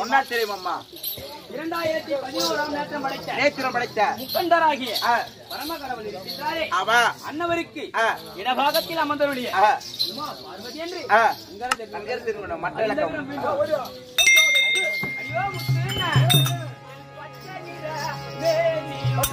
சொன்னா தெரியும் அம்மா இரண்டாயிரத்தி பதினோராம் நேற்றம் படைத்த நேத்திரம் படைத்த முக்கண்டராகிய ஆ, பரமகடவுள் இருக்கின்றாரே அவா அன்னவருக்கு ஆ, இடபாகத்தில் அமர்ந்தருடைய ஆ, உமா பார்வதி என்று ஆ. அங்காள தெய்வம். அங்க இருந்து இருக்கணும், மற்ற இலக்கம் ஐயோ, முத்துன்னா. பச்சை நிற மேனியும்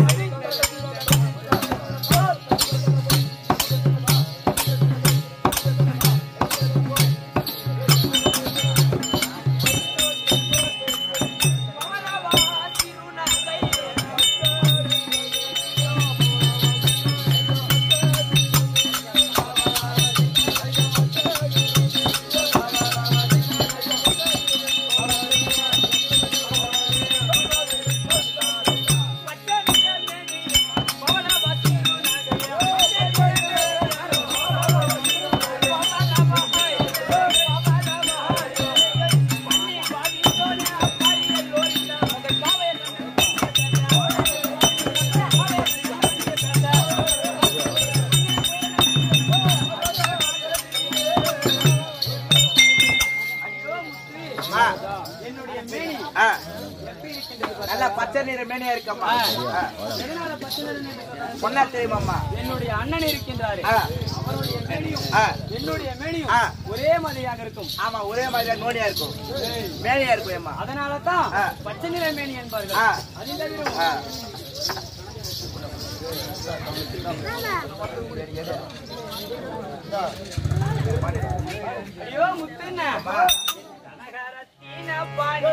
ஆ, என்னுடைய மேனி ஆ. எப்படி இருக்கின்றது பாரு. நல்லா பச்சை நிற மேனியா இருக்கம்மா ஆ. எதனால பச்சை நிறம் என்று சொன்னார்? சொன்னா தெரியும் அம்மா என்னுடைய அண்ணன் இருக்கின்றாரு ஆ, அவருடைய மேனியும் ஆ. என்னுடைய மேனியும் ஆ. ஒரே மாதிரியாக இருக்கும் ஆமா ஒரே மாதிரியா நோனியா இருக்கும் மேனியா இருக்கும் அம்மா அதனால தான் ஆ. பச்சை நிற மேனி என்பார்கள் ஆ. அது தவிர ஆ. ஐயோ முத்துண்ணா கனகரத்தின பாணி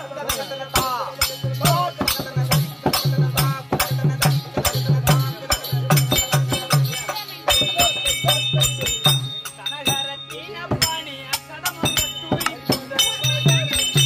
கனகரத்தின பாணி அக்கடமங்க தூரி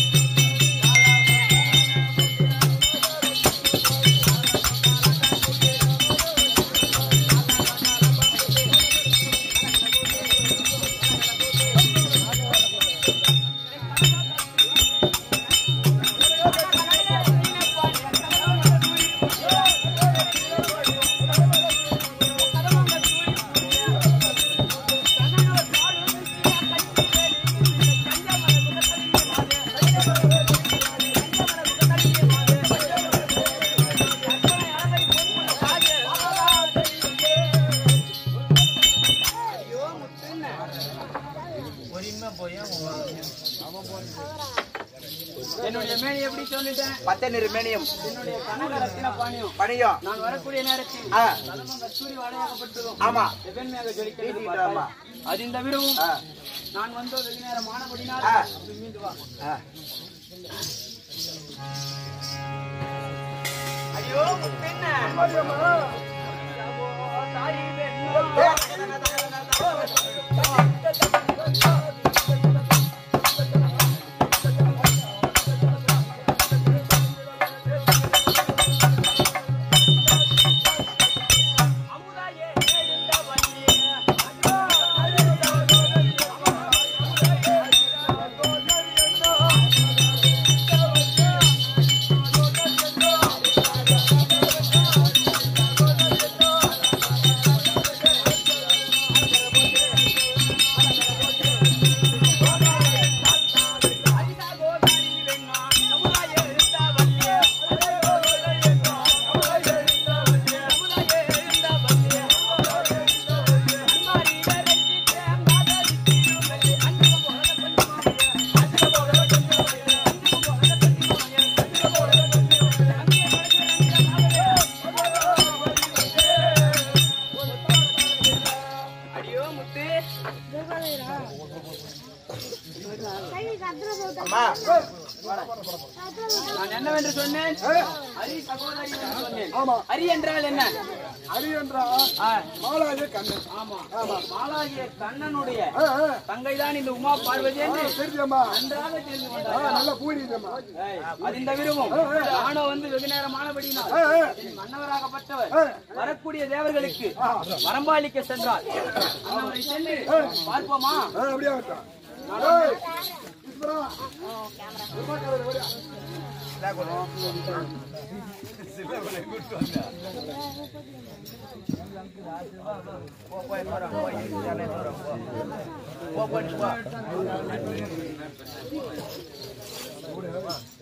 என்னுடைய மேனி எப்படி சொல்லிட்டேன் பச்சை நிற மேனியும் என்னுடைய கனகரத்தின பாணியும் பணியும் நான் வரக்கூடிய நேரத்தில் ஆ, தலமம் கஸ்தூரி வாடையாகப்பட்டதும் ஆமா வெவ்வேன்மையாக ஜொலிக்கிறது வீட்டில் ஆமா. பார்த்தாய். அது இந்த விரவும் ஆ, நான் வந்தோ வெகு நேரம் ஆனபடினால் ஆ. அப்படி மீண்டு வா ஆ. ஐயோ பெண்ண தாய் பெண்ணோ அமுதாயே எழுந்த வண்டியே அடியோ முத்து அம்மா நான் என்னவென்று சொன்னேன் ஹரி சகோதரி என்று சொன்னேன் ஹரி என்றால் என்ன ஹரி என்றால் ஆ, மாலாஜி கண்ணன் ஆமா மாலாகிய கண்ணனுடைய ஆ, ஆ, தங்கை தான் இந்த உமா பார்வதி என்று தெரியுமா நன்றாக தெரிந்து ஆ, கொண்டார் நல்ல பூரிதம்மா ஏய், அது இந்த விரும்பும் ஆணோ வந்து வெகு நேரம் ஆனபடினால் ஆ, ஆ, என் மன்னவராகப்பட்டவர் ஆ. வரக்கூடிய தேவர்களுக்கு வரம்பாளிக்க சென்றார் அன்னவரை சென்று பார்ப்போமா ஆ, அப்படியே ஆகட்டும். ஏய், ஈஸ்வரா. போ, போய் போ.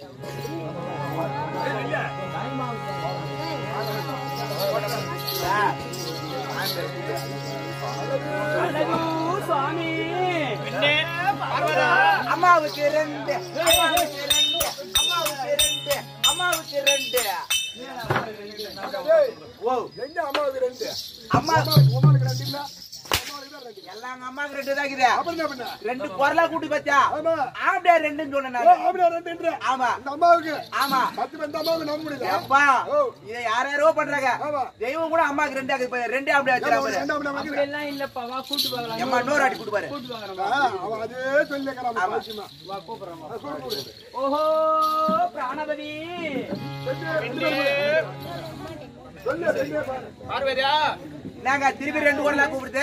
அழகு சுவாமி அம்மாவுக்கு ரெண்டு அம்மாவுக்கு ரெண்டு அம்மாவுக்கு ரெண்டு அம்மாவுக்கு ரெண்டு டேய், ஓ எங்க அம்மாவுக்கு ரெண்டு அம்மா உமாளுக்கு ரெண்டு இல்ல அம்மாவுக்கு தான் ரெண்டு எல்லாம் எங்க அம்மாவுக்கு ரெண்டு தான் இருக்குது அப்புறம் என்ன பண்ண ரெண்டு குரலா கூட்டி பத்தியா ஆமா ஆம்படியா ரெண்டுன்னு சொன்னேன் ஓ, நானு. அப்படியா ரெண்டுன்ற ஆமா இந்த அம்மாவுக்கு ஆமா பத்து பேர் இந்த அம்மாவுக்கு நம்ப முடியல எப்பா ஓ. இதை யார் யாரோ பண்றாங்க ஆமா. தெய்வம் கூட அம்மாக்கு ரெண்டு ஆகுது பாரு. ரெண்டே அப்படியே ஏன்னா ஒரு வச்சிருக்காங்க ரெண்டு அப்படி வைக்கிறேன். அப்படியெல்லாம் இல்லப்பா வா கூட்டு பார்க்கலாம் எம்மா இன்னொரு வாட்டி கூட்டு பாரு கூட்டு ஆ, பார்க்கலாம் அவன் அதே சொல்லிக்கிறான் ஆமா. பாக்கியமா. வா கூப்பிடுறோம் ஆ, சொல்லு, சொல்லு. ஓஹோ பிராணபதி ரெண்டு, சொல்லு, ரெண்டே பாரு. நாங்க திருப்பி ரெண்டு குரலா கூப்பிடுது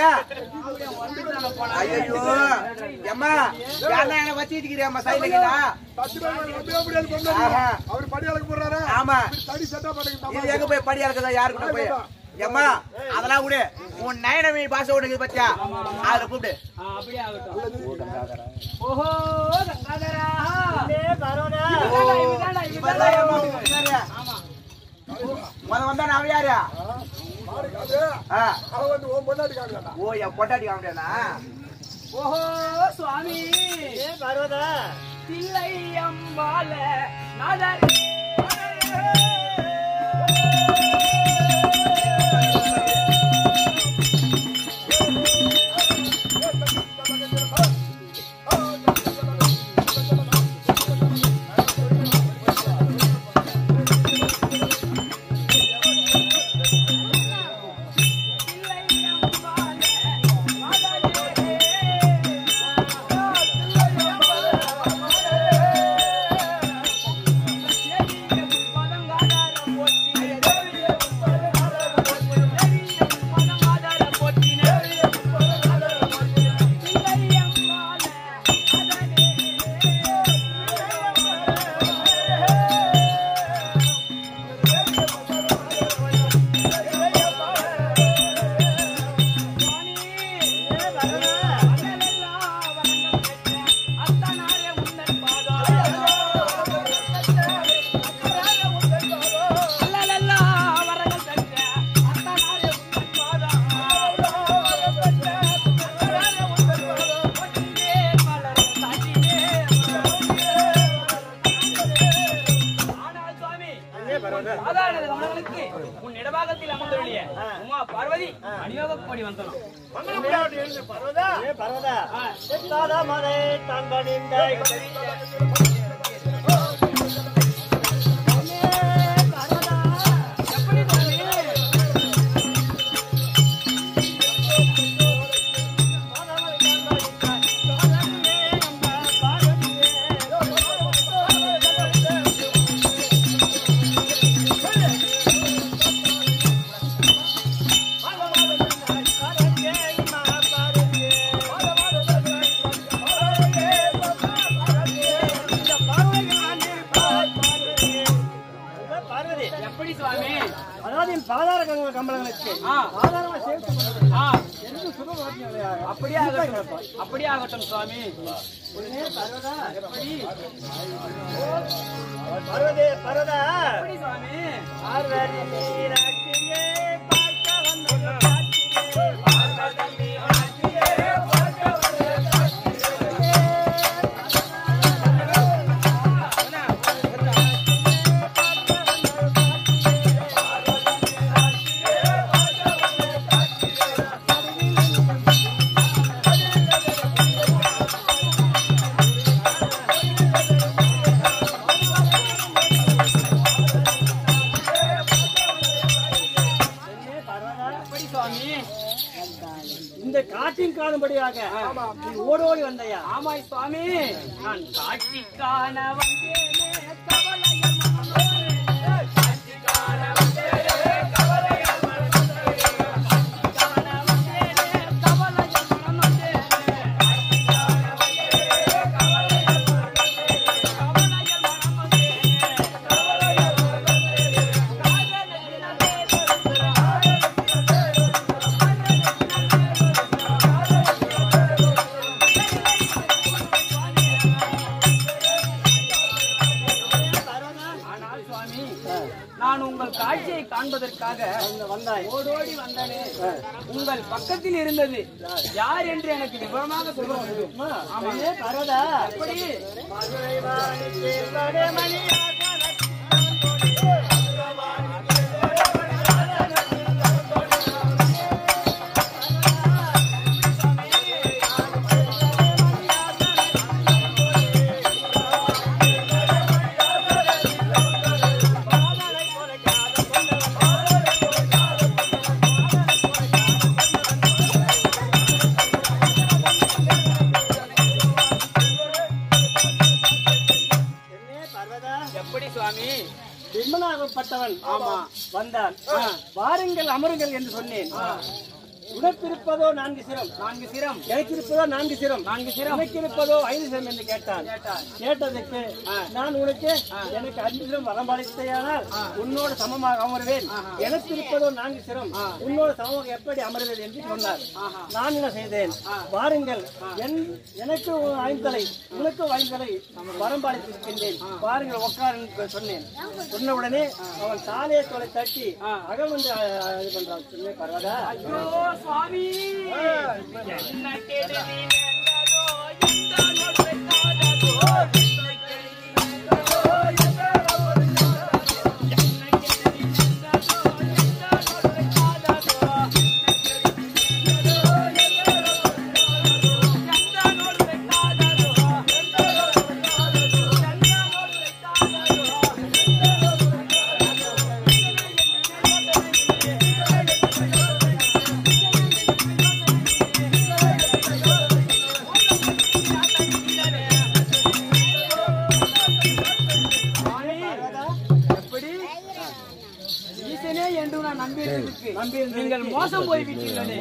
ஐயோ எம்மா யாருன்னா என்ன வச்சு வச்சுக்கிறேன் சைடுல பத்து பேர் அப்படியே அப்படியே பொண்ணு ஆஹா. அவர் படியாளுக்கு போடுறாரா ஆமா தடி செட்டா பண்ணுங்க இது எங்க போய் படியா இருக்குதா யாரு கூட போய் எம்மா அதெல்லாம் விடு உன் நயனமி பாச ஒண்ணு பத்தியா அதுல கூப்பிடு ஆ, அப்படியே ஆகட்டும் ஓஹோ கங்காதரா ஓ, இவர்தான் எம்மா கூப்பிட்டாரு. முத வந்தா நான் யாரு அது ஆ. அவன் வந்து உன் பொண்டாட்டி காமிச்சாடா ஓ என் பொட்டாட்டி காமிட்டேனா ஓஹோ சுவாமி தில்லை அம்பால நாதர் தில்லை அம்பால நாதரே சாதாரண கமலங்களுக்கு உன் இடபாகத்தில் அமர்ந்தொழிய உமா பார்வதி அநியோகப்படி வந்தனம் எப்படி சுவாமி? எப்படி சுவாமி அதாவது என் பாதார கங்க கம்பளங்களுக்கு ஆ, சாதாரண சேர்த்து ஆ, எந்த சுப அப்படியே ஆகட்டும் அப்படியே ஆகட்டும் சுவாமி பர்வதே பர்வதா எப்படி சுவாமி பார்வதி நீராட்டியே பார்க்க வந்த காட்சியே பார்வதி நீராட்டியே பார்க்க வந்த காட்சியே எப்படி சுவாமி இந்த காட்டின் காணும்படியாக நீ ஓடோடி வந்தையா ஆமாய் சுவாமி நான் காட்சி காண வந்தேனே கவலையன் மனதோடு. காட்சி காண வந்தேனே கவலையன் மனதோடு. காட்சி காண வந்தேனே கவலையன் மனதோடு. காட்சி காண வந்தேனே கவலையன் மனதோடு. கவலையன் மனதோடு. கவலையன் மனதோடு. காதலினாலே வந்தாய் ஓடோடி வந்தனே உங்கள் பக்கத்தில் இருந்தது யார் என்று எனக்கு விவரமாக சொல்ல முடியும் அம்மா, பெண்ணே பரவதா எப்படி மதுரை வாணிக்கு வடமணியாக பெண்ணே பர்வதா எப்படி சுவாமி பிம்மனாகப்பட்டவன் ஆமா வந்தான் வாருங்கள் அமருங்கள் என்று சொன்னேன் உனக்கிருப்பதோ நான்கு சிரம் நான்கு சிரம் எனக்கு இருப்பதோ நான்கு சிரம் நான்கு சிரம் உனக்கு இருப்பதோ ஐந்து சிரம் என்று கேட்டான் கேட்டதுக்கு நான் உனக்கு எனக்கு அஞ்சு சிரம் வரம்பளித்தையானால் உன்னோட சமமாக அமருவேன் எனக்கு இருப்பதோ நான்கு சிரம் உன்னோட சமமாக எப்படி அமருவேன் என்று சொன்னார் நான் என்ன செய்தேன் வாருங்கள் என் எனக்கு ஐந்தலை உனக்கு ஐந்தலை வரம்பளித்திருக்கின்றேன் வாருங்கள் உட்கார் என்று சொன்னேன் சொன்ன உடனே அவன் தாலியை தொலை தட்டி அகம் வந்து அஹ், இது பண்றான் சொன்னேன் பரவாதா ஐயோ சுவாமி என்ன கேட்டு நீ வேண்டதோ இந்த நோட்டு காததோ என்ன கேட்டு நீ வேண்டதோ இந்த நோட்டு காததோ என்ன கேட்டு நீ வேண்டதோ இந்த நோட்டு காததோ எந்த நோட்டு காததோ எந்த நோட்டு காததோ எந்த நோட்டு காததோ எப்படி ஈசனே என்று நான் நம்பியிருந்ததுக்கு நீங்கள் மோசம் போய் விட்டீர்களே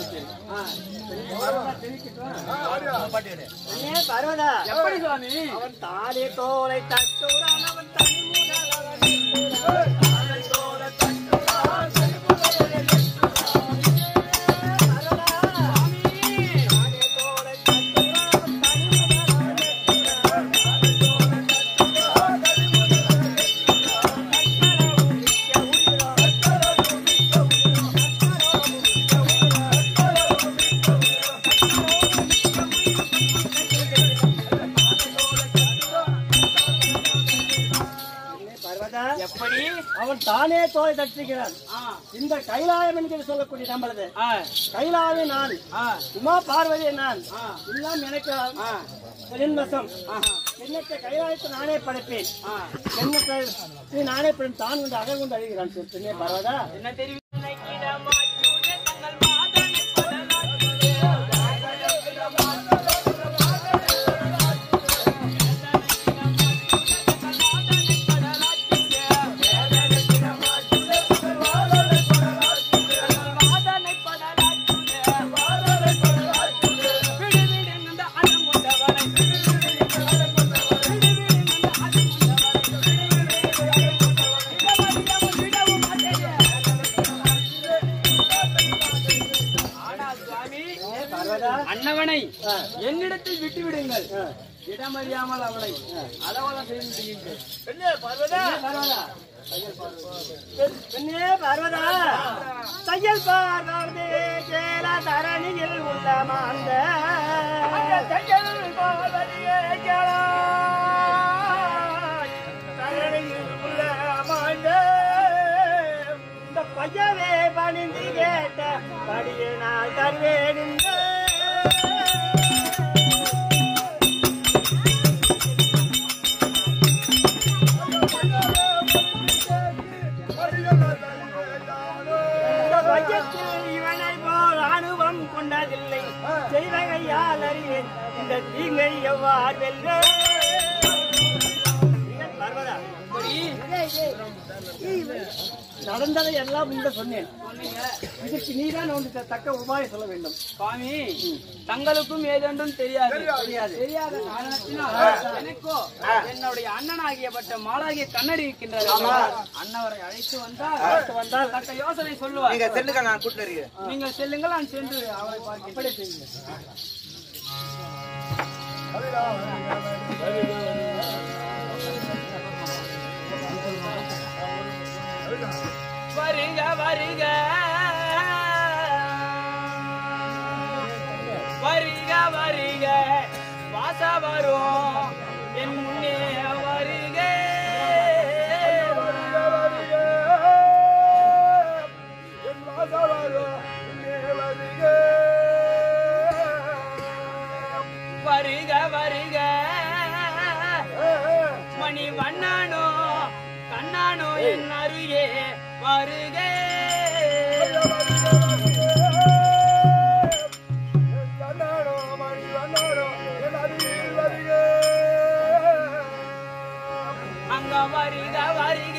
ஏன் பரவதா எப்படி சுவாமி அவன் தாலி தோலை தட்டுறான் அவன் தனி முதல் பர்வதா எப்படி அவன் தானே தோலை தட்டுகிறான் ஆ, இந்த கைலாயம் என்று சொல்லக்கூடிய நம்மளது ஆ, கைலாவே நான் ஆ, உமா பார்வதி நான் ஆ. எல்லாம் எனக்கு ஆ, என் வசம் ஆஹா, என்னத்தை கைலாயத்தை நானே படைப்பேன் ஆ. என்னத்தை நீ நானே படைப்பேன் தான் கொண்டு அகல் கொண்டு அழுகிறான் சொன்னே பரவாதா என்ன தெரிவி கிடமாச்சுதே தங்கள் மாதனை படலாச்சுதே ஆனால் சுவாமி பரவாதா அன்னவனை ஆ. என்னிடத்தில் விட்டு விடுங்கள் ஆ. இடமறியாமல் அவளை அதவளம் செய்து விடுங்கள் பரவாதா பெண்ணே பர்வதா தையல் பார்வதே கேல தரணியில் உள்ள மாந்த தையல் பார்வதியே கேள தரணியில் உள்ள மாந்த இந்த பையவே பணிந்து கேட்ட படியே நான் தருவேன் இந்த இந்த வையத்தில் இவனை போல் அனுபவம் கொண்டதில்லை செய்வகையால் அறிவேன் இந்த தீங்கை எவ்வாறு வெல்ல பர்வதா நடந்ததை எல்லாம் உங்க சொன்னேன் இதுக்கு நீதான் உனக்கு தக்க உபாயம் சொல்ல வேண்டும் சுவாமி தங்களுக்கும் ஏதென்றும் தெரியாது தெரியாது. தெரியாத காரணத்தினால் எனக்கோ என்னுடைய அண்ணனாகியப்பட்ட மாலாகிய கண்ணடி இருக்கின்றது அண்ணவரை அழைத்து வந்தால் அடுத்து வந்தால் தக்க யோசனை சொல்லுவார் நீங்க செல்லுங்க நான் கூட்டு வருகிறேன் நீங்கள் செல்லுங்கள் நான் சென்று அவரை பார்க்கிறேன் வருக வருக வாசா வரும் என் முன்னே வருக என் வாசவாரோ இங்கே வருக வருக வருக மணி வண்ணானோ கண்ணானோ என் அருகே வருக கண்ணாடோ மணி வண்ணாடோ என் அருகில் வருக அங்க வருக வருக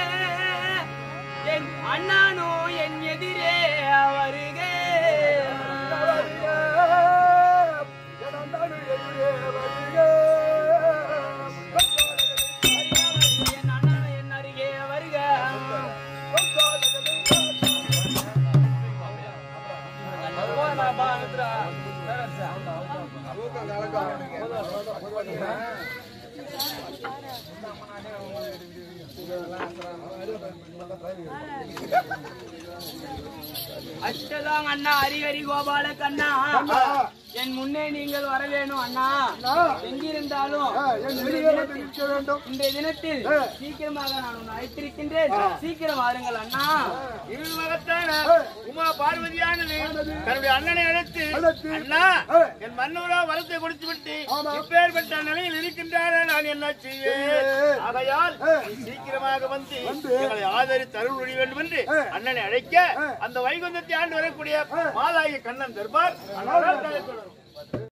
என் அண்ணானோ என் எதிரே வருக என் அண்ணானோ என் அருகே வருக அஷ்டதாங் அண்ணா ஹரிஹரி கோபால கண்ணா என் முன்னே நீங்கள் வர வேணும் அண்ணா எங்கிருந்தாலும் இன்றைய தினத்தில் சீக்கிரமாக நான் உன்னை அழைத்திருக்கின்றேன் சீக்கிரம் வாருங்கள் அண்ணா இருமகத்தான உமா பார்வதியானது தன்னுடைய அண்ணனை அழைத்து அண்ணா என் மன்னூரா வரத்தை கொடுத்து விட்டு இப்பேற்பட்ட நிலையில் இருக்கின்றார நான் என்ன செய்வேன் ஆகையால் நீ சீக்கிரமாக வந்து எங்களை ஆதரித்து அருள் புரிய வேண்டும் என்று அண்ணனை அழைக்க அந்த வைகுந்தத்தை ஆண்டு வரக்கூடிய மாதாய கண்ணன் தர்பார் அண்ணாவால் தலை தொடரும்